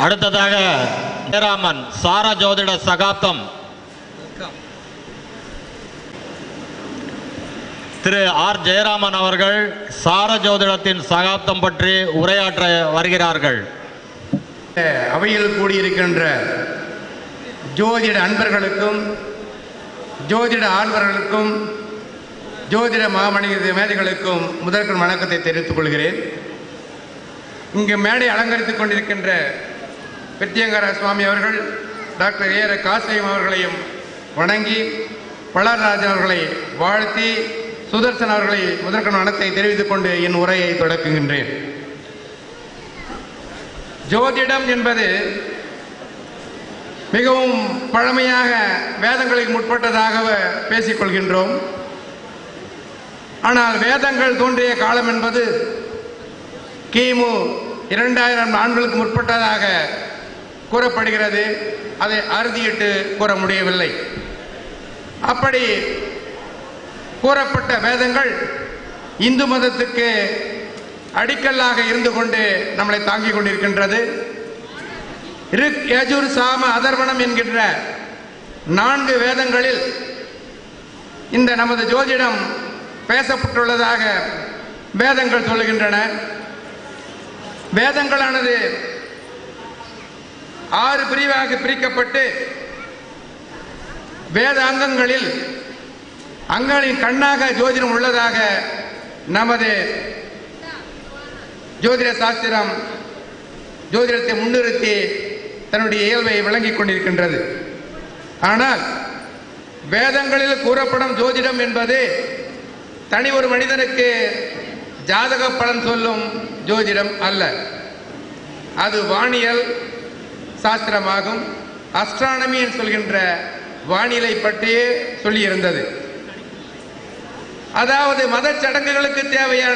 அடுத்ததாக ஜெயராமன் சார ஜோதிட சகாப்தம் திரு ஆர் ஜெயராமன் அவர்கள் சார ஜோதிடத்தின் சகாப்தம் பற்றி உரையாற்ற வருகிறார்கள் அவையில் கூடியிருக்கின்ற ஜோதிட அன்பர்களுக்கும் ஜோதிட ஆழ்வர்களுக்கும் ஜோதிட மாமனித மேதைகளுக்கும் முதற்கண் வணக்கத்தை தெரிவித்துக் கொள்கிறேன் இங்கு மேடை அலங்கரித்துக் கொண்டிருக்கின்ற பிரத்யங்கர சுவாமி அவர்கள் டாக்டர் ஏர காசியம் அவர்களையும் வணங்கி பலராஜன் அவர்களை வாழ்த்தி சுதர்சன் அவர்களை முதற்கண் வணக்கத்தை தெரிவித்துக் கொண்டு என் உரையை தொடக்குகின்றேன் ஜோதிடம் என்பது மிகவும் பழமையாக வேதங்களுக்கு முற்பட்டதாக பேசிக் கொள்கின்றோம் ஆனால் வேதங்கள் தோன்றிய காலம் என்பது கிமு இரண்டாயிரம் ஆண்டுகளுக்கு முற்பட்டதாக கூறப்படுகிறது அதை அறுதியிட்டு கூற முடியவில்லை அப்படி கூறப்பட்ட வேதங்கள் இந்து மதத்துக்கு அடிக்கல்லாக இருந்து கொண்டு நம்மளை தாங்கிக் கொண்டிருக்கின்றது ரிக் யஜுர் சாம அதர்வணம் என்கின்ற நான்கு வேதங்களில் இந்த நமது ஜோதிடம் பேசப்பட்டுள்ளதாக வேதங்கள் சொல்லுகின்றன வேதங்களானது ஆறு பிரிவாக பிரிக்கப்பட்டு வேத அங்கங்களில் அங்களின் கண்ணாக ஜோதிடம் உள்ளதாக நமது ஜோதிட சாஸ்திரம் ஜோதிடத்தை முன்னிறுத்தி தன்னுடைய இயல்பை விளங்கிக் கொண்டிருக்கின்றது ஆனால் வேதங்களில் கூறப்படும் ஜோதிடம் என்பது தனி ஒரு மனிதனுக்கு ஜாதக பலன் சொல்லும் ஜோதிடம் அல்ல அது வானியல் சாஸ்திரமாகும் அஸ்ட்ரானமி என்று சொல்கின்ற வானிலை பற்றியே சொல்லியிருந்தது அதாவது மத சடங்குகளுக்கு தேவையான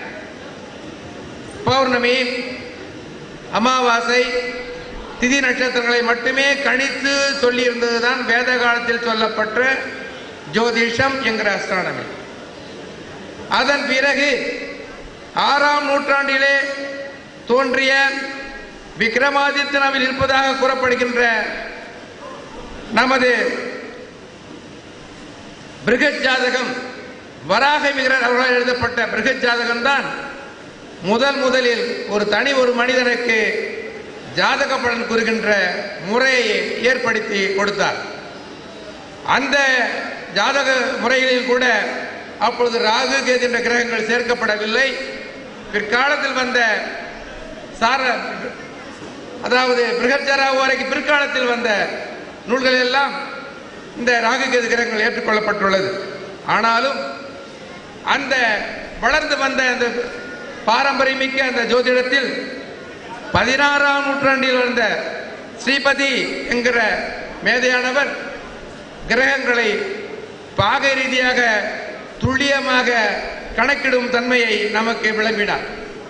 பௌர்ணமி அமாவாசை திதி நட்சத்திரங்களை மட்டுமே கணித்து சொல்லியிருந்ததுதான் வேத காலத்தில் சொல்லப்பட்ட ஜோதிஷம் என்கிற அஸ்ட்ரானமி அதன் பிறகு ஆறாம் நூற்றாண்டிலே தோன்றிய விக்ரமாதித்யனாவில் இருப்பதாக கூறப்படுகின்ற நமது பிருகத் ஜாதகம் வராக மிகரர் அவர்களால் எழுதப்பட்ட பிருகத் ஜாதகம் தான் முதல் முதலில் ஒரு தனி ஒரு மனிதனுக்கு ஜாதக பலன் கூறுகின்ற முறையை ஏற்படுத்தி கொடுத்தார் அந்த ஜாதக முறைகளில் கூட அப்பொழுது ராகு கேது என்ற கிரகங்கள் சேர்க்கப்படவில்லை பிற்காலத்தில் வந்த சார அதாவது பிருகச்சாராவு வரைக்கும் பிற்காலத்தில் வந்த நூல்கள் எல்லாம் இந்த ராகு கேது கிரகங்கள் ஏற்றுக்கொள்ளப்பட்டுள்ளது ஆனாலும் அந்த வளர்ந்து வந்த அந்த பாரம்பரியமிக்க அந்த ஜோதிடத்தில் பதினாறாம் நூற்றாண்டில் வந்த ஸ்ரீபதி என்கிற மேதையானவர் கிரகங்களை பாக ரீதியாக துல்லியமாக கணக்கிடும் தன்மையை நமக்கு விளம்பினார்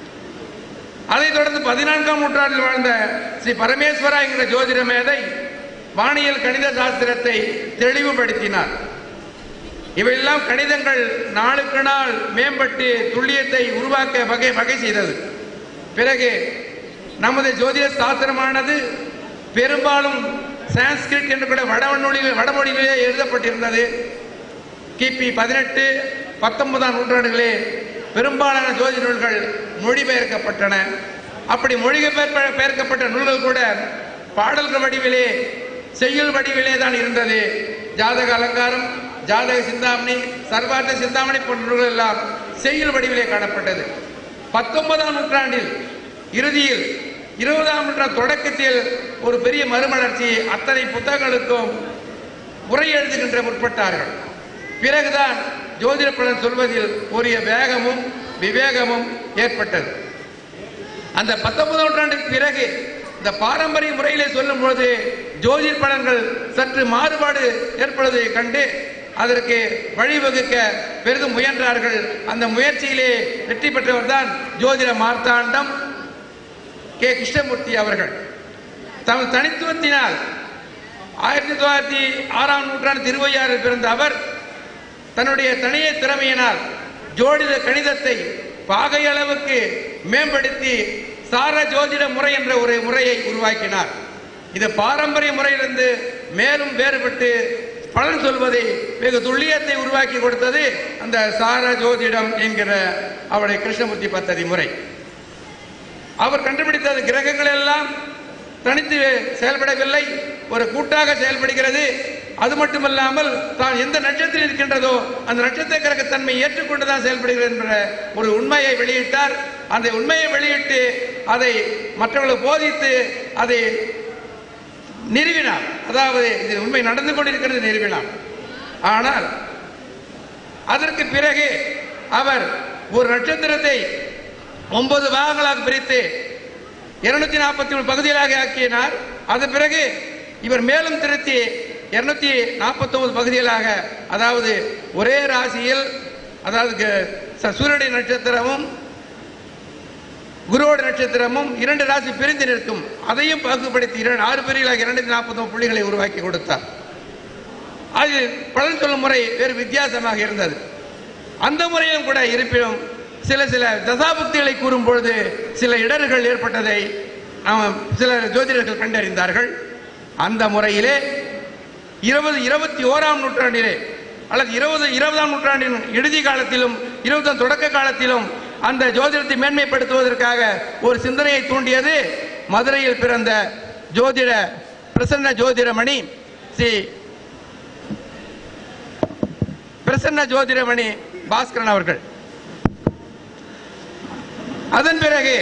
அதைத் தொடர்ந்து பதினான்காம் நூற்றாண்டில் வாழ்ந்த ஸ்ரீ பரமேஸ்வரா என்கிற ஜோதிட மேதை வானியல் கணித சாஸ்திரத்தை தெளிவுபடுத்தினார் இவையெல்லாம் கணிதங்கள் நாளுக்கு நாள் மேம்பட்டு துல்லியத்தை உருவாக்க வகை வகை செய்தது பிறகு நமது ஜோதிட சாஸ்திரமானது பெரும்பாலும் சான்ஸ்கிரிட் என்று கூட வடமொழியில் வடமொழியிலே எழுதப்பட்டிருந்தது கிபி பதினெட்டு பத்தொன்பதாம் நூற்றாண்டுகளே பெரும்பாலான ஜோதி நூல்கள் மொழிபெயர்க்கப்பட்டன அப்படி மொழிபெயர்ப்ப பெயர்க்கப்பட்ட நூல்கள் கூட பாடல்கள் வடிவிலே செய்யுள் வடிவிலே தான் இருந்தது ஜாதக அலங்காரம் ஜாதக சிந்தாமணி சர்வார்த்த சிந்தாமணி போன்ற நூல்கள் எல்லாம் செய்யுள் வடிவிலே காணப்பட்டது பத்தொன்பதாம் நூற்றாண்டில் இறுதியில் இருபதாம் நூற்றாண்டு தொடக்கத்தில் ஒரு பெரிய மறுமலர்ச்சி அத்தனை புத்தகங்களுக்கும் உரை எழுதுகின்ற முற்பட்டார்கள் பிறகுதான் ஜோதிட பலன் சொல்வதில் உரிய வேகமும் விவேகமும் ஏற்பட்டது அந்த பத்தொன்பதாம் நூற்றாண்டுக்கு பிறகு இந்த பாரம்பரிய முறையிலே சொல்லும் பொழுது ஜோதிட பலன்கள் சற்று மாறுபாடு ஏற்படுவதை கண்டு அதற்கு வழிவகுக்க பெரிதும் முயன்றார்கள் அந்த முயற்சியிலே வெற்றி பெற்றவர் தான் ஜோதிட மார்த்தாண்டம் கே கிருஷ்ணமூர்த்தி அவர்கள் தமது தனித்துவத்தினால் ஆயிரத்தி தொள்ளாயிரத்தி ஆறாம் நூற்றாண்டு திருவையாறில் பிறந்த அவர் தன்னுடைய தனிய திறமையினால் ஜோடித கணிதத்தை பாகை அளவுக்கு மேம்படுத்தி சார ஜோதிட முறை என்ற ஒரு முறையை உருவாக்கினார் இது பாரம்பரிய முறையிலிருந்து மேலும் வேறுபட்டு பலன் சொல்வதை வெகு துல்லியத்தை உருவாக்கி கொடுத்தது அந்த சார ஜோதிடம் என்கிற அவருடைய கிருஷ்ணமூர்த்தி பத்ததி முறை அவர் கண்டுபிடித்தது கிரகங்கள் எல்லாம் தனித்து செயல்படவில்லை ஒரு கூட்டாக செயல்படுகிறது அது மட்டுமல்லாமல் தான் எந்த நட்சத்திரம் இருக்கின்றதோ அந்த நட்சத்திர கிரகத்தன்மை ஏற்றுக்கொண்டுதான் செயல்படுகிறது என்ற ஒரு உண்மையை வெளியிட்டார் அந்த உண்மையை வெளியிட்டு அதை மற்றவர்களுக்கு போதித்து அதை நிறுவினார் அதாவது இது உண்மை நடந்து கொண்டிருக்கிறது நிறுவினார் ஆனால் அதற்கு பிறகு அவர் ஒரு நட்சத்திரத்தை ஒன்பது பாகங்களாக பிரித்து இருநூத்தி நாற்பத்தி மூணு பகுதிகளாக ஆக்கினார் அது பிறகு இவர் மேலும் திருத்தி இருநூத்தி நாற்பத்தி ஒன்பது பகுதிகளாக அதாவது ஒரே ராசியில் அதாவது க- ச- சூரியனுடைய நட்சத்திரமும் குருவோட நட்சத்திரமும் இரண்டு ராசி பிரிந்து நிற்கும் அதையும் பாகுபடுத்தி இரண்டு ஆறு பிரிவுகளாக இரண்டு நாற்பத்தி புள்ளிகளை உருவாக்கி கொடுத்தார் அது பலன் சொல்லும் முறை வேறு வித்தியாசமாக இருந்தது அந்த முறையிலும் கூட இருப்பினும் சில சில தசாபுக்திகளை கூறும் பொழுது சில இடர்கள் ஏற்பட்டதை நாம் சில ஜோதிடர்கள் கண்டறிந்தார்கள் அந்த முறையிலே இருபது இருபத்தி ஓராம் நூற்றாண்டிலே அல்லது இருபது இருபதாம் நூற்றாண்டின் இறுதி காலத்திலும் இருபதாம் தொடக்க காலத்திலும் அந்த ஜோதிடத்தை மேன்மைப்படுத்துவதற்காக ஒரு சிந்தனையை தூண்டியது மதுரையில் பிறந்த ஜோதிட பிரசன்ன ஜோதிடமணி ஸ்ரீ பிரசன்ன ஜோதிடமணி பாஸ்கரன் அவர்கள் அதன் பிறகு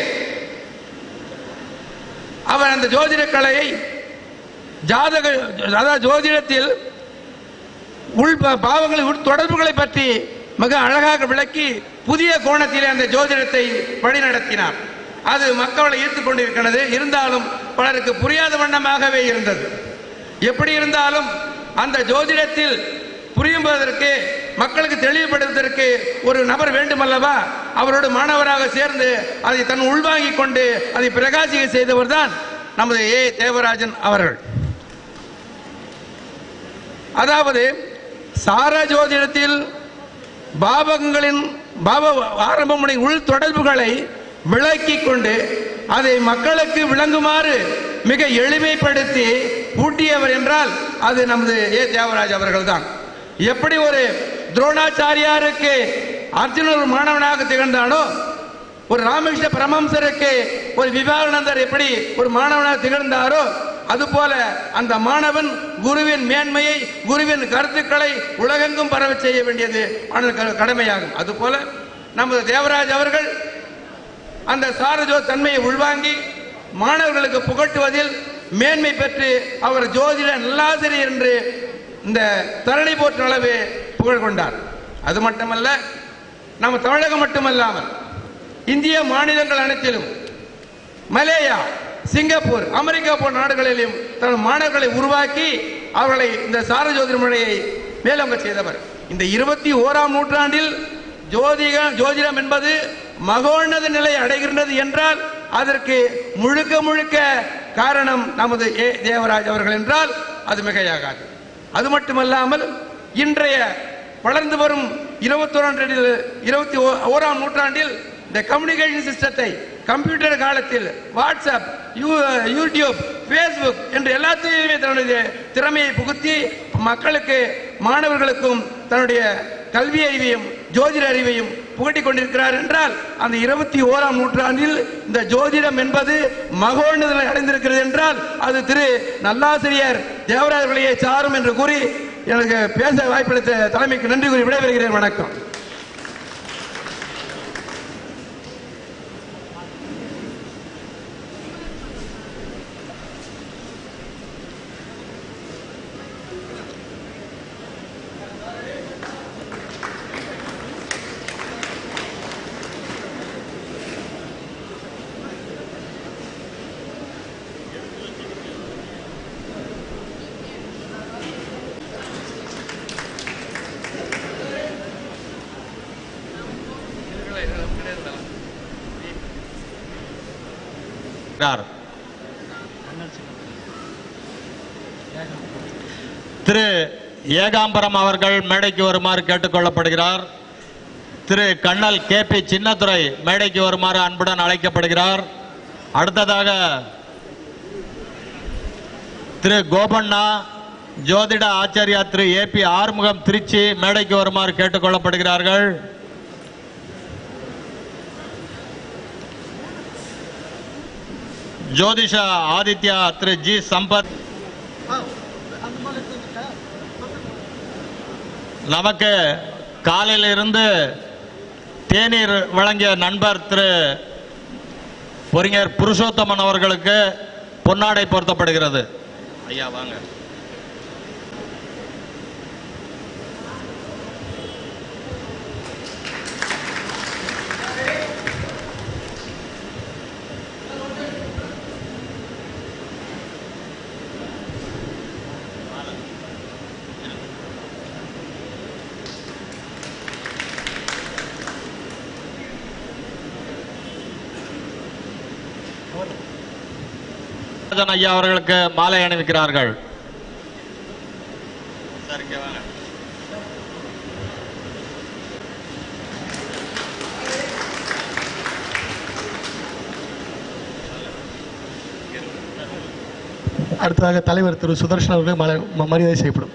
அவர் அந்த ஜோதிட கலையை ஜாதக அதாவது ஜோதிடத்தில் உள் பா- பாவங்களை உள் தொடர்புகளை பற்றி மிக அழகாக விளக்கி புதிய கோணத்திலே அந்த ஜோதிடத்தை வழிநடத்தினார் அது மக்களை ஈர்த்துக் கொண்டிருக்கிறது இருந்தாலும் பலருக்கு புரியாத வண்ணமாகவே இருந்தது எப்படி இருந்தாலும் அந்த ஜோதிடத்தில் புரியும்பதற்கு மக்களுக்கு தெளிவுபடுவதற்கு ஒரு நபர் வேண்டுமல்லவா அவரோடு மாணவராக சேர்ந்து அதை தன் உள்வாங்கிக் கொண்டு அதை பிரகாசிக்க செய்தவர் தான் நமது ஏ தேவராஜன் அவர்கள் அதாவது சார ஜோதிடத்தில் பாவகங்களின் பாவ ஆரம்பமுடைய உள் தொடர்புகளை விளக்கிக் கொண்டு அதை மக்களுக்கு விளங்குமாறு மிக எளிமைப்படுத்தி ஊட்டியவர் என்றால் அது நமது ஏ தேவராஜ் அவர்கள்தான் எப்படி ஒரு துரோணாச்சாரியாருக்கு அர்ஜுனன் ஒரு மாணவனாக திகழ்ந்தானோ ஒரு ராமகிருஷ்ண பரமஹம்சருக்கு ஒரு விவேகானந்தர் எப்படி ஒரு மாணவனாக திகழ்ந்தாரோ அதுபோல அந்த மாணவன் குருவின் மேன்மையை குருவின் கருத்துக்களை உலகெங்கும் பரவச் செய்ய வேண்டியது அவனது க- கடமையாகும் அதுபோல நமது தேவராஜ் அவர்கள் அந்த சாரஜோ தன்மையை உள்வாங்கி மாணவர்களுக்கு புகட்டுவதில் மேன்மை பெற்று அவர் ஜோதிட நல்லாசிரியர் என்று இந்த தரணி போற்ற அளவு புகழ் கொண்டார் அது மட்டுமல்ல நம்ம தமிழகம் மட்டுமல்லாமல் இந்திய மாநிலங்கள் அனைத்திலும் மலேயா சிங்கப்பூர் அமெரிக்கா போன்ற நாடுகளிலும் தன் மாணவர்களை உருவாக்கி அவர்களை இந்த சார ஜோதிட முறையை மேலோங்க செய்தவர் இந்த இருபத்தி ஓராம் நூற்றாண்டில் ஜோதிக ஜோதிடம் என்பது மகோன்னத நிலை அடைகின்றது என்றால் அதற்கு முழுக்க முழுக்க காரணம் நமது ஏ தேவராஜ் அவர்கள் என்றால் அது மிகையாகாது அது மட்டுமல்லாமல் இன்றைய வளர்ந்து வரும் இருபத்தோராம் இருபத்தி ஓ- ஓராம் நூற்றாண்டில் இந்த கம்யூனிகேஷன் சிஸ்டத்தை கம்ப்யூட்டர் காலத்தில் வாட்ஸ்அப் யூ யூடியூப் ஃபேஸ்புக் என்று எல்லாத்தையுமே தன்னுடைய திறமையை புகுத்தி மக்களுக்கு மாணவர்களுக்கும் தன்னுடைய கல்வி அறிவையும் ஜோதிட அறிவையும் புகட்டிக் கொண்டிருக்கிறார் என்றால் அந்த இருபத்தி ஓராம் நூற்றாண்டில் இந்த ஜோதிடம் என்பது மகோன்னதனை அடைந்திருக்கிறது என்றால் அது திரு நல்லாசிரியர் தேவராஜர்களையே சாரும் என்று கூறி எனக்கு பேச வாய்ப்பளித்த தலைமைக்கு நன்றி கூறி விடைபெறுகிறேன் வணக்கம் இருக்கிறார். திரு ஏகாம்பரம் அவர்கள் மேடைக்கு வருமாறு கேட்டுக்கொள்ளப்படுகிறார் திரு கண்ணல் கே பி சின்னத்துரை மேடைக்கு வருமாறு அன்புடன் அழைக்கப்படுகிறார் அடுத்ததாக திரு கோபண்ணா ஜோதிட ஆச்சாரியா திரு ஏ பி ஆறுமுகம் திருச்சி மேடைக்கு வருமாறு கேட்டுக்கொள்ளப்படுகிறார்கள் ஜோதிஷ ஆதித்யா திரு ஜி சம்பத் நமக்கு காலையில் இருந்து தேநீர் வழங்கிய நண்பர் திரு பொறிஞர் புருஷோத்தமன் அவர்களுக்கு பொன்னாடை பொருத்தப்படுகிறது ஐயா வாங்க ராஜன் ஐயா அவர்களுக்கு மாலை அணிவிக்கிறார்கள் சரிங்க வாங்க அடுத்ததாக தலைவர் திரு சுதர்ஷன் அவர்கள் மல- ம- மரியாதை செய்யப்படும்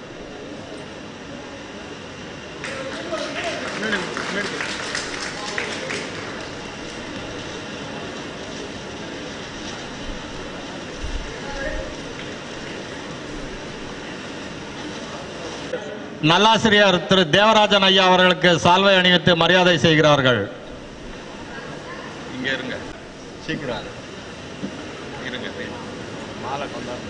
நல்லாசிரியர் திரு தேவராஜன் ஐயா அவர்களுக்கு சால்வை அணிவித்து மரியாதை செய்கிறார்கள் இங்க இருங்க சீக்கிரம் இருங்க மாலை கொண்டாந்து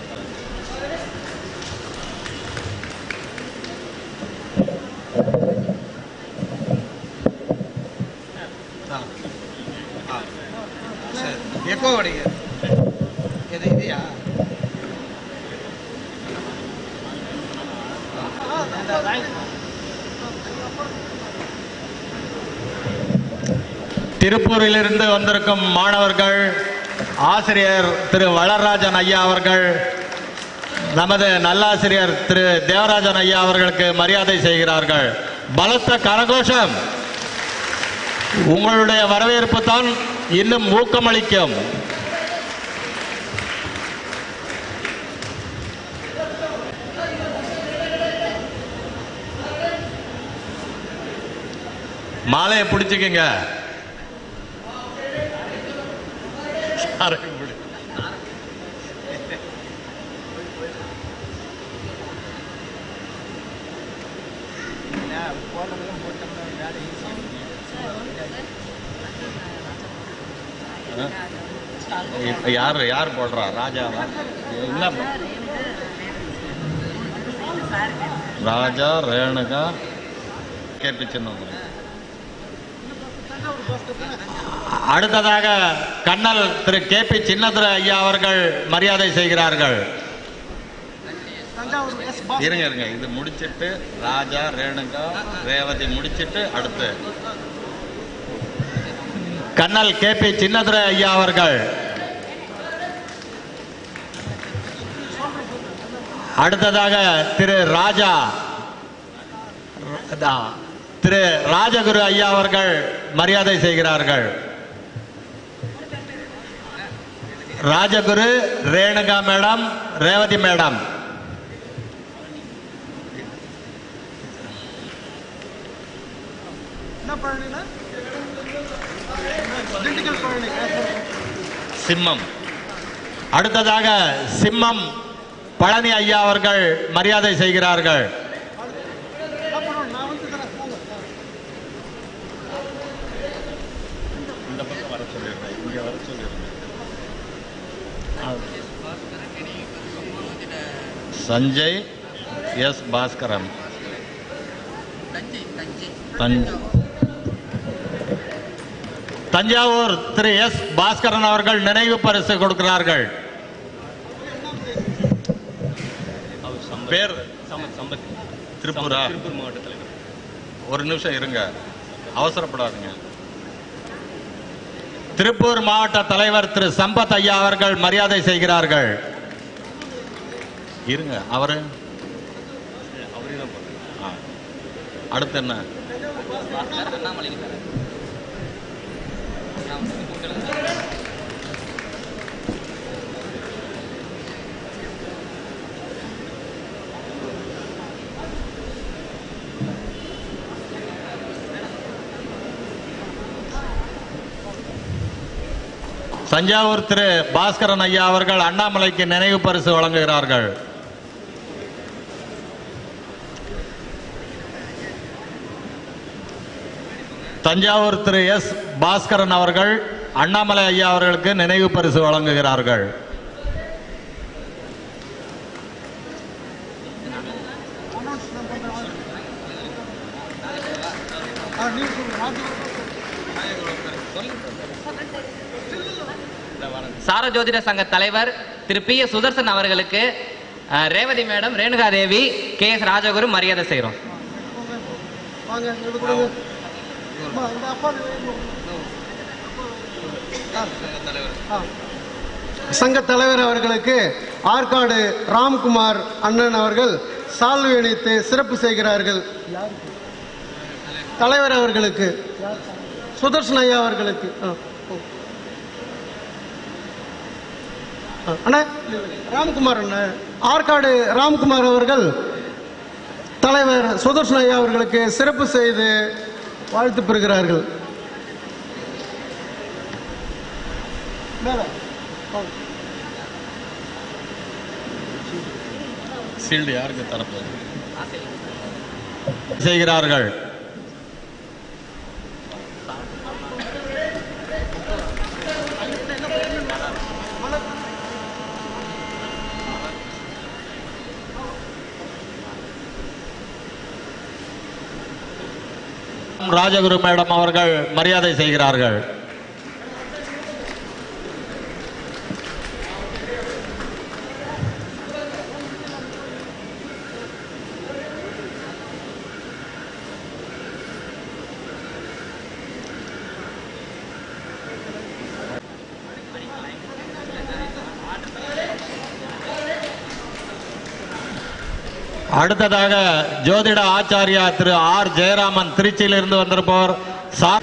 எக்கோ அடிங்க இது இதையா திருப்பூரிலிருந்து வந்திருக்கும் மாணவர்கள் ஆசிரியர் திரு வளர்ராஜன் ஐயா அவர்கள் நமது நல்லாசிரியர் திரு தேவராஜன் ஐயா அவர்களுக்கு மரியாதை செய்கிறார்கள் பலத்த கரகோஷம் உங்களுடைய வரவேற்பு தான் இன்னும் ஊக்கமளிக்கும் மாலையை பிடிச்சுக்கங்க சாரையும் பிடி. இப்ப யாரு யார் போடுறா ராஜாவா என்ன ராஜா ரேணுகா கேபி சின்னமலை அடுத்ததாக கண்ணல் திரு கே பி சின்னதுரை ஐயா அவர்கள் மரியாதை செய்கிறார்கள் இருங்க இருங்க இது முடிச்சிட்டு ராஜா ரேணுகா ரேவதி முடிச்சிட்டு அடுத்து கண்ணல் கே பி சின்னதுரை ஐயா அவர்கள் அடுத்ததாக திரு ராஜா அதான், திரு ராஜகுரு ஐயா அவர்கள் மரியாதை செய்கிறார்கள் ராஜகுரு ரேணுகா மேடம் ரேவதி மேடம் சிம்மம் அடுத்ததாக சிம்மம் பழனி ஐயா அவர்கள் மரியாதை செய்கிறார்கள் இந்த பக்கம் வர சொல்லிடுறேன் இங்க வர சொல்லிடுறேன் சஞ்சய் எஸ் பாஸ்கரன் தஞ்சை தஞ்சாவூர் திரு எஸ் பாஸ்கரன் அவர்கள் நினைவு பரிசு கொடுக்கிறார்கள் பேர் திருப்பூரா திருப்பூர் மாவட்ட தலைவர் ஒரு நிமிஷம் இருங்க அவசரப்படாதீங்க திருப்பூர் மாவட்ட தலைவர் திரு சம்பத் ஐயா அவர்கள் மரியாதை செய்கிறார்கள் இருங்க அவரு அவரே தான் போறாரு. ஆ. அடுத்து என்ன அண்ணாமலை தஞ்சாவூர் திரு பாஸ்கரன் ஐயா அவர்கள் அண்ணாமலைக்கு நினைவு பரிசு வழங்குகிறார்கள் தஞ்சாவூர் திரு எஸ் பாஸ்கரன் அவர்கள் அண்ணாமலை ஐயா அவர்களுக்கு நினைவு பரிசு வழங்குகிறார்கள் சார ஜோதிட சங்க தலைவர் திரு பி எஸ் சுதர்சன் அவர்களுக்கு அஹ், Revathi madam Renuka Devi K S Rajaguru மரியாதை செய்கிறோம் வாங்க இங்க கொடுங்க. அம்மா, இந்த அப்பா ஆ. சங்க தலைவர் அவர்களுக்கு ஆற்காடு ராம்குமார் அண்ணன் அவர்கள் சால்வை அணித்து சிறப்பு செய்கிறார்கள் தலைவர் அவர்களுக்கு சுதர்ஷன் ஐயா அவர்களுக்கு ஆ, ஓ. ஆ, அண்ணா ராம்குமார் அண்ணன் ஆற்காடு ராம்குமார் அவர்கள் தலைவர் சுதர்ஷன் ஐயா அவர்களுக்கு சிறப்பு செய்து வாழ்த்து பெறுகிறார்கள் மேல. வாங்க. சீல்டு யாருக்கு தரப்போகுது செய்கிறார்கள் ராஜகுரு மேடம் அவர்கள் மரியாதை செய்கிறார்கள் அடுத்ததாக ஜோதிட ஆச்சாரியா திரு ஆர் ஜெயராமன் திருச்சியிலிருந்து வந்திருப்பவர் சார்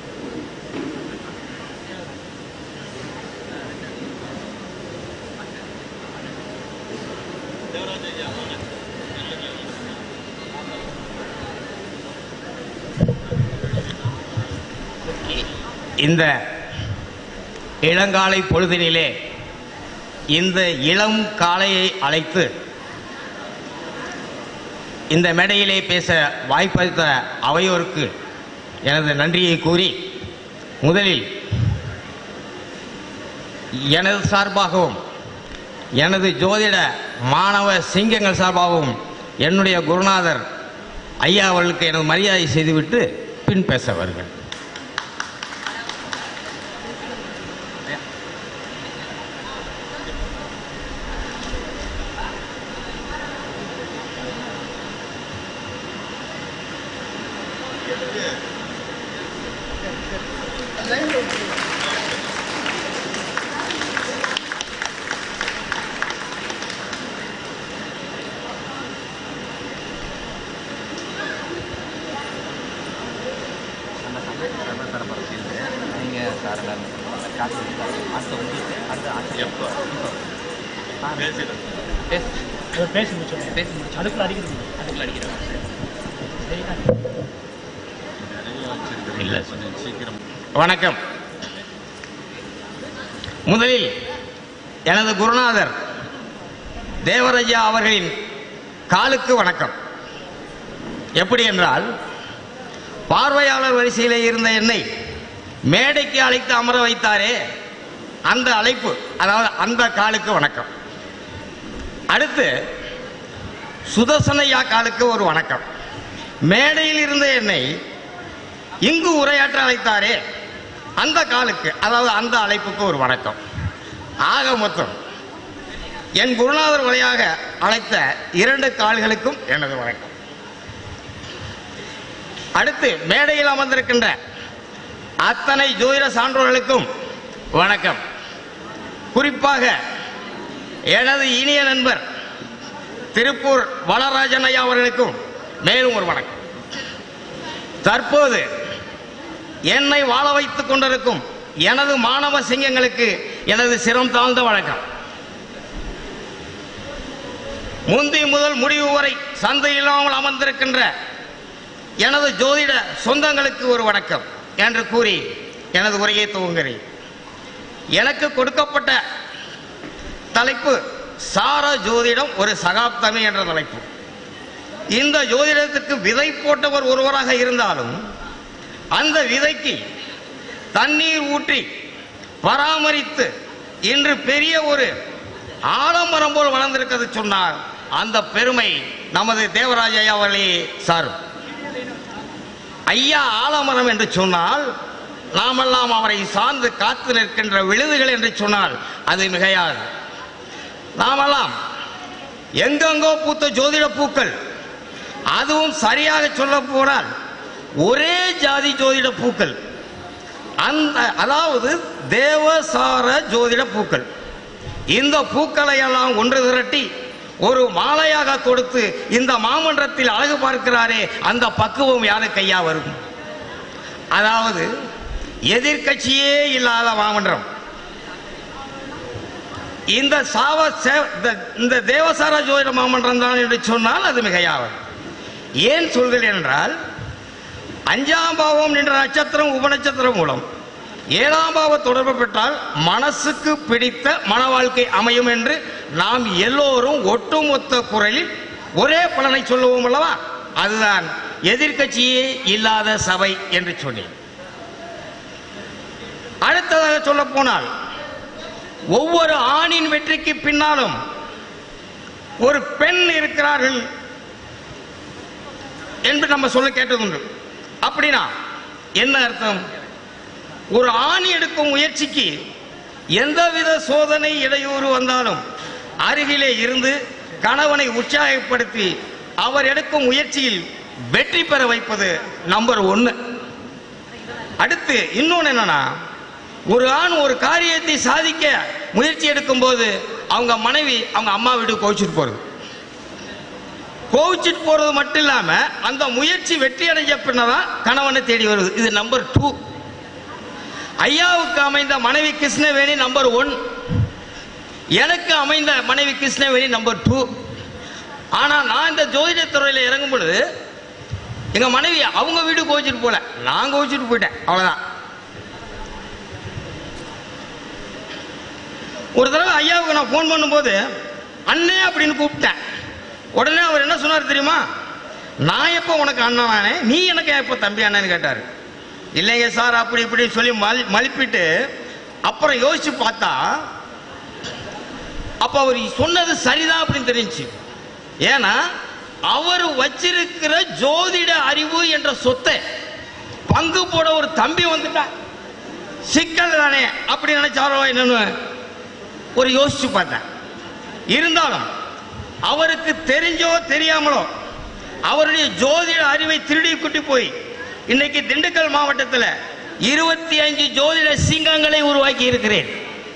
இந்த இளங்காலை பொழுதினிலே இந்த இளம் காளையை அழைத்து இந்த மேடையிலே பேச வாய்ப்பளித்த அவையோருக்கு எனது நன்றியை கூறி முதலில் எனது சார்பாகவும் எனது ஜோதிட மாணவ சிங்கங்கள் சார்பாகவும் என்னுடைய குருநாதர் ஐயா அவர்களுக்கு எனது மரியாதை செய்துவிட்டு பின் பேச வருகிறேன் பேசி முடிச்சோம் பேசி முடிச்சோம் அதுக்குள்ள அடிக்கிறது அதுக்குள்ள அடிக்கிறோம் இல்லை வணக்கம் முதலில் எனது குருநாதர் தேவராஜா அவர்களின் காலுக்கு வணக்கம் எப்படி என்றால் பார்வையாளர் வரிசையில் இருந்த என்னை மேடைக்கு அழைத்து அமர வைத்தாரே அந்த அழைப்பு அதாவது அந்த காலுக்கு வணக்கம் அடுத்து சுதர்சனையா காலுக்கு ஒரு வணக்கம் மேடையில் இருந்த என்னை இங்கு உரையாற்ற அழைத்தாரே அந்த காலுக்கு அதாவது அந்த அழைப்புக்கு ஒரு வணக்கம் ஆக மொத்தம் என் குருநாதர் வழியாக அழைத்த இரண்டு கால்களுக்கும் எனது வணக்கம் அடுத்து மேடையில் அமர்ந்திருக்கின்ற அத்தனை ஜோதிட சான்றோர்களுக்கும் வணக்கம் குறிப்பாக எனது இனிய நண்பர் திருப்பூர் வளராஜன் ஐயா அவர்களுக்கும் மேலும் ஒரு வணக்கம் தற்போது என்னை வாழ வைத்துக் கொண்டிருக்கும் எனது மாணவ சிங்கங்களுக்கு எனது சிரம் தாழ்ந்த வணக்கம் முந்தி முதல் முடிவு வரை சந்தை இல்லாமல் அமர்ந்திருக்கின்ற எனது ஜோதிட சொந்தங்களுக்கு ஒரு வணக்கம் என்று கூறி எனது உரையை துவங்குகிறேன் எனக்கு கொடுக்கப்பட்ட தலைப்பு சார ஜோதிடம் ஒரு சகாப்தமே என்ற தலைப்பு இந்த ஜோதிடத்துக்கு விதை போட்டவர் ஒருவராக இருந்தாலும் அந்த விதைக்கு தண்ணீர் ஊற்றி பராமரித்து இன்று பெரிய ஒரு ஆலமரம் போல் வளர்ந்திருக்கிறது சொன்னால் அந்த பெருமை நமது தேவராஜ ஐயா அவர்களே சாரும் ஐயா ஆலமரம் என்று சொன்னால் நாமெல்லாம் அவரை சார்ந்து காத்து நிற்கின்ற விழுதுகள் என்று சொன்னால் அது மிகையாது நாமெல்லாம் எங்கெங்கோ பூத்த ஜோதிட பூக்கள் அதுவும் சரியாக சொல்ல போனால் ஒரே ஜாதி ஜோதிட பூக்கள் அந்த அதாவது தேவசார ஜோதிட பூக்கள் இந்த பூக்களை எல்லாம் ஒன்று திரட்டி ஒரு மாலையாக கொடுத்து இந்த மாமன்றத்தில் அழகு பார்க்கிறாரே அந்த பக்குவம் யாரு கையா வரும் அதாவது எதிர்க்கட்சியே இல்லாத மாமன்றம் இந்த சாவ சே- இந்த- இந்த தேவசார ஜோதிட மாமன்றம் தான் என்று சொன்னால் அது மிகையாகும் ஏன் சொல்கிறேன் என்றால் அஞ்சாம் பாவம் என்ற நட்சத்திரம் உபநட்சத்திரம் மூலம் ஏழாம் பாவ தொடர்பு பெற்றால் மனசுக்கு பிடித்த மன வாழ்க்கை அமையும் என்று நாம் எல்லோரும் ஒட்டுமொத்த குரலில் ஒரே பலனை சொல்லுவோம் அல்லவா அதுதான் எதிர்க்கட்சியே இல்லாத சபை என்று சொன்னேன் அடுத்ததாக சொல்ல போனால் ஒவ்வொரு ஆணின் வெற்றிக்கு பின்னாலும் ஒரு பெண் இருக்கிறார்கள் என்று நம்ம சொல்ல கேட்டதுண்டு அப்படின்னா என்ன அர்த்தம் ஒரு ஆண் எடுக்கும் முயற்சிக்கு எந்தவித சோதனை இடையூறு வந்தாலும் அருகிலே இருந்து கணவனை உற்சாகப்படுத்தி அவர் எடுக்கும் முயற்சியில் வெற்றி பெற வைப்பது நம்பர் ஒன்று அடுத்து இன்னொன்று என்னன்னா ஒரு ஆண் ஒரு காரியத்தை சாதிக்க முயற்சி எடுக்கும்போது அவங்க மனைவி அவங்க அம்மா வீட்டுக்கு கோவிச்சுட்டு போறது கோவிச்சுட்டு போறது மட்டும் இல்லாம அந்த முயற்சி வெற்றி அடைஞ்ச பின்னதான் கணவனை தேடி வருது இது நம்பர் டூ ஐயாவுக்கு அமைந்த மனைவி கிருஷ்ணவேணி நம்பர் ஒன் எனக்கு அமைந்த மனைவி கிருஷ்ணவேணி நம்பர் டூ ஆனா நான் இந்த ஜோதிட துறையில இறங்கும் பொழுது எங்க மனைவி அவங்க வீடு கோவிச்சுட்டு போல நான் கோவிச்சுட்டு போயிட்டேன் அவ்வளவுதான் ஒரு தடவை ஐயாவுக்கு நான் ஃபோன் பண்ணும்போது அண்ணே அப்படின்னு கூப்பிட்டேன் உடனே அவர் என்ன சொன்னார் தெரியுமா நான் எப்போ உனக்கு அண்ணன் நானே நீ எனக்கு எப்போ தம்பி அண்ணன்னு கேட்டார் இல்லைங்க சார் அப்படி இப்படின்னு சொல்லி மலி மலிப்பிட்டு அப்புறம் யோசிச்சு பார்த்தா அப்போ அவர் சொன்னது சரிதான் அப்படின்னு தெரிஞ்சுச்சு ஏன்னா அவர் வச்சிருக்கிற ஜோதிட அறிவு என்ற சொத்தை பங்கு போட ஒரு தம்பி வந்துட்டா சிக்கல் தானே அப்படி நினைச்சாரோ என்னன்னு ஒரு யோசிச்சு பார்த்தேன் இருந்தாலும் அவருக்கு தெரிஞ்சோ தெரியாமலோ அவருடைய ஜோதிட அறிவை திருடி குட்டி போய் இன்னைக்கு திண்டுக்கல் மாவட்டத்தில் இருபத்தி அஞ்சு ஜோதிட சிங்கங்களை உருவாக்கி இருக்கிறேன்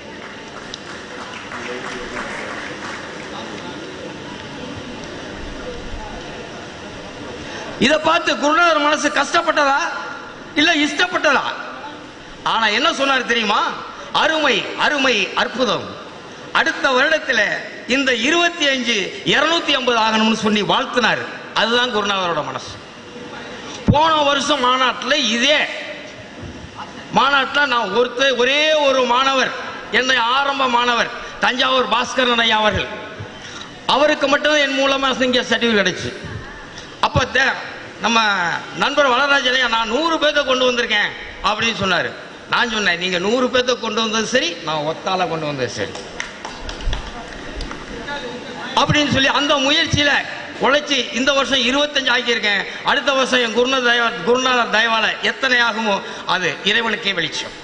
இதை பார்த்து குருநாதர் மனசு கஷ்டப்பட்டதா இல்ல இஷ்டப்பட்டதா ஆனா என்ன சொன்னார் தெரியுமா அருமை அருமை அற்புதம் அடுத்த வருடத்தில் இந்த இருபத்தி அஞ்சு இருநூத்தி ஐம்பது ஆகணும்னு சொல்லி வாழ்த்தினார் அதுதான் குருநாதரோட மனசு போன வருஷம் மாநாட்டில் இதே மாநாட்டில் நான் ஒருத்தர் ஒரே ஒரு மாணவர் என்னை ஆரம்ப மாணவர் தஞ்சாவூர் பாஸ்கரன் ஐயா அவர்கள் அவருக்கு மட்டும் என் மூலமாக இங்கே சர்டிஃபிகேட் கிடைச்சு அப்போ தே- நம்ம நண்பர் வளராஜன் ஐயா நான் நூறு பேர்த்த கொண்டு வந்திருக்கேன் அப்படின்னு சொன்னார் நான் சொன்னேன் நீங்கள் நூறு பேர்த்த கொண்டு வந்தது சரி நான் ஒத்தால கொண்டு வந்தது சரி அப்படின்னு சொல்லி அந்த முயற்சியில் உழைச்சி இந்த வருஷம் இருபத்தஞ்சு ஆக்கியிருக்கேன் அடுத்த வருஷம் என் குருநாத தயவா குருநாதர் தயவால எத்தனை ஆகுமோ அது இறைவனுக்கே வெளிச்சம்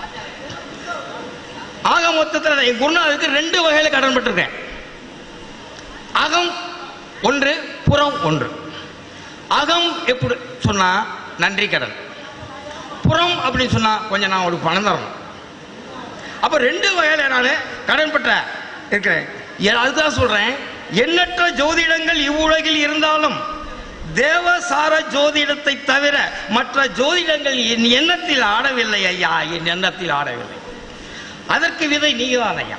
ஆக மொத்தத்தில் நான் என் குருநாதருக்கு ரெண்டு வகையில் கடன்பட்டிருக்கேன் அகம் ஒன்று புறம் ஒன்று அகம் எப்படி சொன்னா நன்றி கடன் புறம் அப்படின்னு சொன்னா கொஞ்சம் நான் ஒரு பணம் தரணும் அப்ப ரெண்டு வகையில நான் கடன் பெற்ற இருக்கிறேன் ஏ- அதுதான் சொல்றேன் எண்ணற்ற ஜோதிடங்கள் இவ்வுலகில் இருந்தாலும் தேவசார ஜோதிடத்தை தவிர மற்ற ஜோதிடங்கள் என் எண்ணத்தில் ஆடவில்லை ஐயா என் எண்ணத்தில் ஆடவில்லை அதற்கு விதை நீங்கதான் ஐயா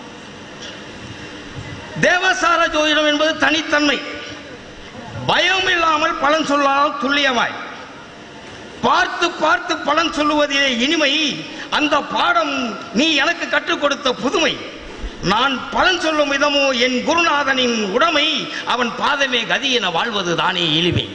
தேவசார ஜோதிடம் என்பது தனித்தன்மை பயம் இல்லாமல் பலன் சொல்லாமல் துல்லியமாய் பார்த்து பார்த்து பலன் சொல்லுவதிலே இனிமை அந்த பாடம் நீ எனக்கு கற்றுக் கொடுத்த புதுமை நான் பலன் சொல்லும் விதமோ என் குருநாதனின் உடைமை அவன் பாதமே கதி என வாழ்வது தானே எளிமை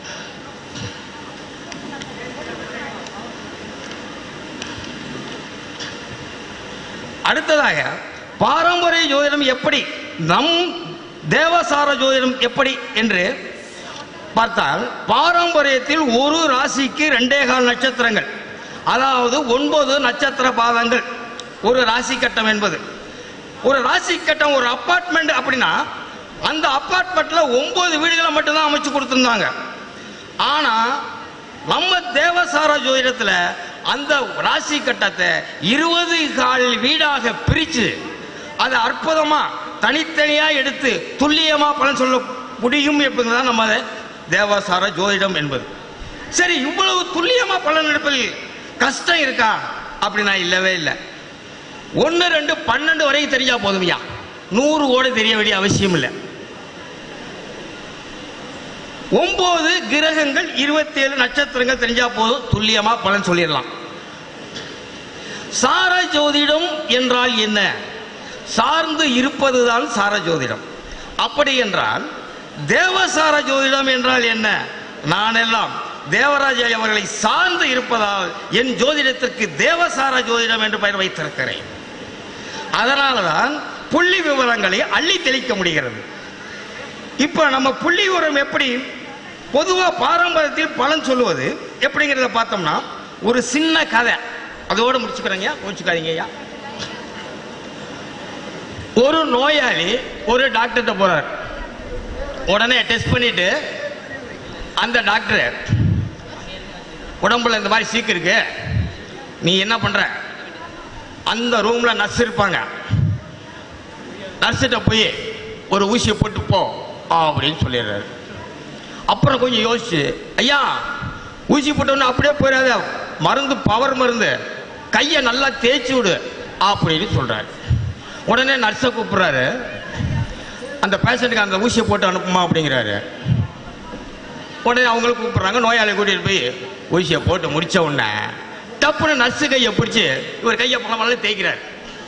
அடுத்ததாக பாரம்பரிய ஜோதிடம் எப்படி நம் தேவசார ஜோதிடம் எப்படி என்று பார்த்தால் பாரம்பரியத்தில் ஒரு ராசிக்கு ரெண்டே கால் நட்சத்திரங்கள் அதாவது ஒன்பது நட்சத்திர பாதங்கள் ஒரு ராசி கட்டம் என்பது ஒரு ராசி கட்டம் ஒரு அப்பார்ட்மெண்ட் அப்படின்னா அந்த அப்பார்ட்மெண்ட்ல ஒன்பது வீடுகளை மட்டும்தான் அமைச்சு கொடுத்துருந்தாங்க ஆனா நம்ம தேவசார ஜோதிடத்துல அந்த ராசி கட்டத்தை இருபது கால் வீடாக பிரிச்சு அதை அற்புதமா தனித்தனியா எடுத்து துல்லியமா பலன் சொல்ல முடியும் என்பதுதான் நம்ம தேவசார ஜோதிடம் என்பது சரி இவ்வளவு துல்லியமா பலன் எடுப்பதில் கஷ்டம் இருக்கா அப்படின்னா இல்லவே இல்லை ஒன்று ரெண்டு பன்னெண்டு வரைக்கும் தெரிஞ்சா போதுமையா நூறு ஓட தெரிய வேண்டிய அவசியம் இல்லை ஒன்பது கிரகங்கள் இருபத்தேழு நட்சத்திரங்கள் தெரிஞ்சா போதும் துல்லியமா பலன் சொல்லிடலாம் சார ஜோதிடம் என்றால் என்ன சார்ந்து இருப்பதுதான் சார ஜோதிடம் அப்படி என்றால் தேவசார ஜோதிடம் என்றால் என்ன நான் எல்லாம் தேவராஜ அவர்களை சார்ந்து இருப்பதால் என் ஜோதிடத்திற்கு தேவசார ஜோதிடம் என்று பெயர் வைத்திருக்கிறேன் அதனாலதான் புள்ளி விவரங்களை அள்ளி தெளிக்க முடிகிறது இப்ப நம்ம புள்ளி விவரம் எப்படி பொதுவா பாரம்பரியத்தில் பலன் சொல்லுவது எப்படிங்கிறத பார்த்தோம்னா ஒரு சின்ன கதை அதோட முடிச்சுக்கிறேங்க முடிச்சுக்காதீங்க ஐயா ஒரு நோயாளி ஒரு டாக்டர்கிட்ட போறார் உடனே டெஸ்ட் பண்ணிட்டு அந்த டாக்டர் உடம்புல இந்த மாதிரி சீக்கு இருக்கு நீ என்ன பண்ற அந்த ரூம்ல நர்ஸ் இருப்பாங்க நர்ஸ்கிட்ட போய் ஒரு ஊசியை போட்டு போ அப்படின்னு சொல்லிடுறாரு அப்புறம் கொஞ்சம் யோசிச்சு ஐயா ஊசி போட்டோன்னு அப்படியே போயிடாத மருந்து பவர் மருந்து கையை நல்லா தேய்ச்சி விடு அப்படின்னு சொல்றாரு உடனே நர்ஸை கூப்பிடுறாரு அந்த பேஷண்ட்டுக்கு அந்த ஊசியை போட்டு அனுப்புமா அப்படிங்கிறாரு உடனே அவங்களும் கூப்பிடுறாங்க நோயாளி கூட்டிட்டு போய் ஊசியை போட்டு முடிச்ச உடனே டப்புன்னு நர்ஸு கையை பிடிச்சி இவர் கையை பழமெல்லாம் தேய்க்கிறார்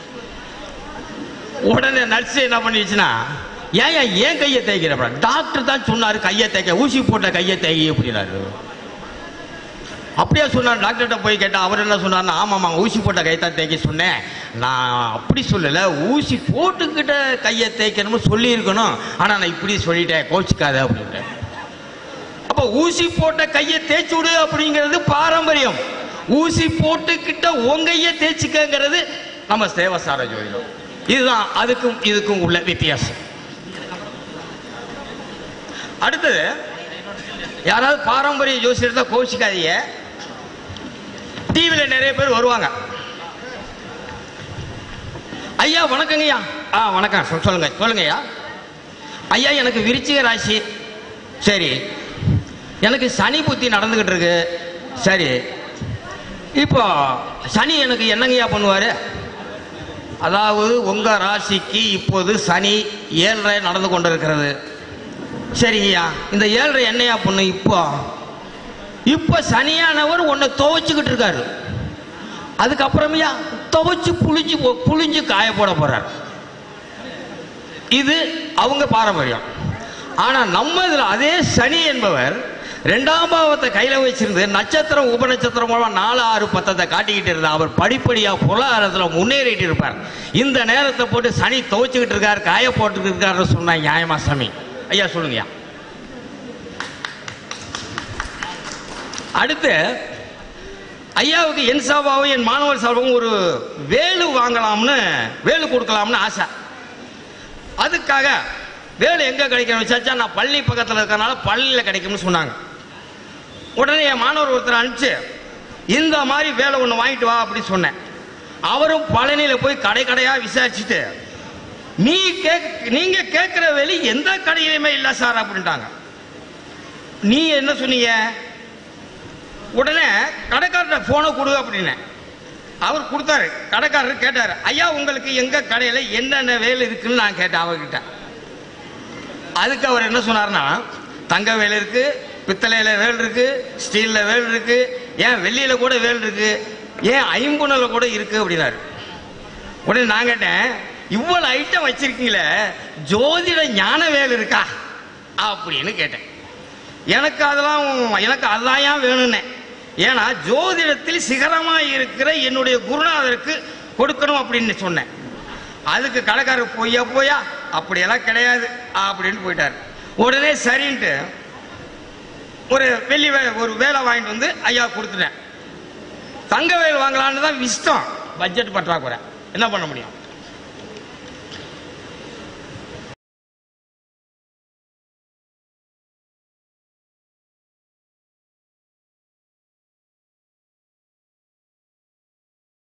உடனே நர்ஸ் என்ன பண்ணிடுச்சுன்னா ஏன் ஏன் ஏன் கையை தேய்க்கிற டாக்டர் தான் சொன்னாரு கையை தேய்க்க ஊசி போட்ட கையை தேய்க்க அப்படின்னாரு அப்படியே சொன்னார் டாக்டர்கிட்ட போய் கேட்டா அவர் என்ன சொன்னார்னா ஆமாம்மா ஊசி போட்ட கையை தான் தேய்க்க சொன்னேன் நான் அப்படி சொல்லலை ஊசி போட்டுக்கிட்ட கையை தேய்க்கணும்னு சொல்லியிருக்கணும் ஆனால் நான் இப்படி சொல்லிட்டேன் கோச்சிக்காத அப்படின்ட்டேன் அப்போ ஊசி போட்ட கையை தேய்ச்சி விடு அப்படிங்கிறது பாரம்பரியம் ஊசி போட்டுக்கிட்ட உங்கைய தேய்ச்சிக்கங்கிறது நம்ம சேவசார ஜோதிடம் இதுதான் அதுக்கும் இதுக்கும் உள்ள வித்தியாசம் அடுத்தது யாராவது பாரம்பரிய ஜோசியத்தை கோச்சிக்காதீங்க டிவியில் நிறைய பேர் வருவாங்க ஐயா வணக்கங்க ஐயா ஆ வணக்கம் சொல்- சொல்லுங்க சொல்லுங்க ஐயா ஐயா எனக்கு விருச்சிக ராசி சரி எனக்கு சனி புத்தி நடந்துகிட்டு இருக்கு சரி இப்போ சனி எனக்கு என்னங்கய்யா பண்ணுவார் அதாவது உங்க ராசிக்கு இப்போது சனி ஏழரை நடந்து கொண்டிருக்கிறது சரிங்கய்யா இந்த ஏழரை என்னையா பண்ணு இப்போ இப்போ சனியானவர் உன்னை துவைச்சுக்கிட்டு இருக்காரு அதுக்கப்புறமையா துவைச்சு புளிஞ்சு போ- புளிஞ்சு காய போட போறார் இது அவங்க பாரம்பரியம் ஆனா நம்ம இதுல அதே சனி என்பவர் ரெண்டாம் பாவத்தை கையில வச்சிருந்து நட்சத்திரம் உபநட்சத்திரம் மூலமா நாலு ஆறு பத்தத்தை காட்டிக்கிட்டு இருந்தா அவர் படிப்படியா பொருளாதாரத்துல முன்னேறிட்டு இருப்பார் இந்த நேரத்தை போட்டு சனி துவைச்சுக்கிட்டு இருக்காரு காய போட்டுக்கிட்டு இருக்காரு சொன்னா நியாயமா சாமி ஐயா சொல்லுங்கய்யா அடுத்து ஐயாவுக்கு என் சார்பாகவும் என் மாணவர் சார்பாகவும் ஒரு வேலு வாங்கலாம்னு வேலு கொடுக்கலாம்னு ஆசை அதுக்காக வேலு எங்க கிடைக்கும் விசாரிச்சா நான் பள்ளி பக்கத்தில் இருக்கறனால பள்ளியில் கிடைக்கும்னு சொன்னாங்க உடனே என் மாணவர் ஒருத்தர் அனுப்பிச்சு இந்த மாதிரி வேலை ஒன்று வாங்கிட்டு வா அப்படின்னு சொன்னேன் அவரும் பழனியில் போய் கடை கடையாக விசாரிச்சுட்டு நீ கேக் நீங்க கேட்குற வேலை எந்த கடையிலுமே இல்லை சார் அப்படின்ட்டாங்க நீ என்ன சொன்னீங்க உடனே கடைக்காரர்கிட்ட போனை கொடு அப்படின்னேன் அவர் கொடுத்தாரு கடைக்காரர் கேட்டார் ஐயா உங்களுக்கு எங்க கடையில என்னென்ன வேலை இருக்குன்னு நான் கேட்டேன் அவர்கிட்ட அதுக்கு அவர் என்ன சொன்னார்னா தங்க வேலை இருக்கு பித்தளையில வேல் இருக்கு ஸ்டீல்ல வேல் இருக்கு ஏன் வெள்ளியில கூட வேல் இருக்கு ஏன் ஐம்புணல கூட இருக்கு அப்படின்னாரு உடனே நான் கேட்டேன் இவ்வளவு ஐட்டம் வச்சிருக்கீங்களே ஜோதிட ஞான வேல் இருக்கா அப்படின்னு கேட்டேன் எனக்கு அதெல்லாம் எனக்கு அதான் ஏன் வேணும்னே ஏன்னா ஜோதிடத்தில் சிகரமா இருக்கிற என்னுடைய குருநாதருக்கு கொடுக்கணும் அப்படின்னு சொன்னேன் அதுக்கு கடைக்காரர் பொய்யா போயா அப்படியெல்லாம் கிடையாது அப்படின்னு போயிட்டாரு உடனே சரின்ட்டு ஒரு வெள்ளி வே ஒரு வேலை வாங்கிட்டு வந்து ஐயா கொடுத்துட்டேன் தங்க வேல் வாங்கலான்னு தான் இஷ்டம் பட்ஜெட் பற்றாக்குறை என்ன பண்ண முடியும்